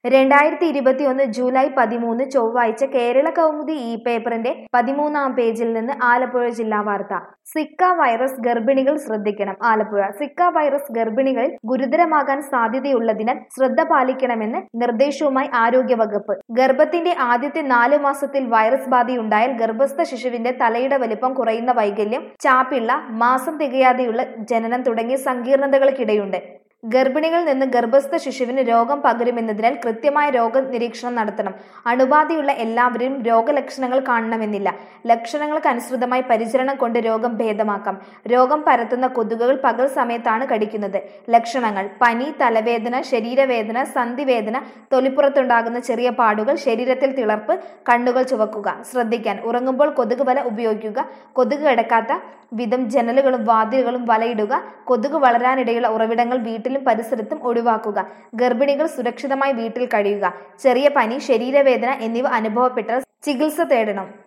രണ്ടായിരത്തി ഇരുപത്തിയൊന്ന് ജൂലൈ പതിമൂന്ന് ചൊവ്വാഴ്ച കേരള കൗമുദി ഇ പേപ്പറിന്റെ പതിമൂന്നാം പേജിൽ നിന്ന് ആലപ്പുഴ ജില്ലാ വാർത്ത സിക്ക വൈറസ് ഗർഭിണികൾ ശ്രദ്ധിക്കണം ആലപ്പുഴ സിക്ക വൈറസ് ഗർഭിണികളിൽ ഗുരുതരമാകാൻ സാധ്യതയുള്ളതിനാൽ ശ്രദ്ധ പാലിക്കണമെന്ന് നിർദ്ദേശവുമായി ആരോഗ്യവകുപ്പ് ഗർഭത്തിന്റെ ആദ്യത്തെ നാലു മാസത്തിൽ വൈറസ് ബാധയുണ്ടായാൽ ഗർഭസ്ഥ ശിശുവിന്റെ തലയുടെ വലിപ്പം കുറയുന്ന വൈകല്യം ചാപ്പിള്ള മാസം തികയാതെയുള്ള ജനനം തുടങ്ങിയ സങ്കീർണതകൾക്കിടയുണ്ട് ഗർഭിണികളിൽ നിന്ന് ഗർഭസ്ഥ ശിശുവിന് രോഗം പകരുമെന്നതിനാൽ കൃത്യമായ രോഗനിരീക്ഷണം നടത്തണം അണുബാധയുള്ള എല്ലാവരും രോഗലക്ഷണങ്ങൾ കാണണമെന്നില്ല ലക്ഷണങ്ങൾക്ക് അനുസൃതമായി പരിചരണം കൊണ്ട് രോഗം ഭേദമാക്കാം രോഗം പരത്തുന്ന കൊതുകുകൾ പകൽ സമയത്താണ് കടിക്കുന്നത് ലക്ഷണങ്ങൾ പനി തലവേദന ശരീരവേദന സന്ധിവേദന തൊലിപ്പുറത്തുണ്ടാകുന്ന ചെറിയ പാടുകൾ ശരീരത്തിൽ തിളർപ്പ് കണ്ണുകൾ ചുവക്കുക ശ്രദ്ധിക്കാൻ ഉറങ്ങുമ്പോൾ കൊതുക് വല ഉപയോഗിക്കുക കൊതുക് കിടക്കാത്ത വിധം ജനലുകളും വാതിലുകളും വലയിടുക കൊതുക് വളരാനിടയുള്ള ഉറവിടങ്ങൾ വീട്ടിലും പരിസരത്തും ഒഴിവാക്കുക ഗർഭിണികൾ സുരക്ഷിതമായി വീട്ടിൽ കഴിയുക ചെറിയ പനി ശരീരവേദന എന്നിവ അനുഭവപ്പെട്ടാൽ ചികിത്സ തേടണം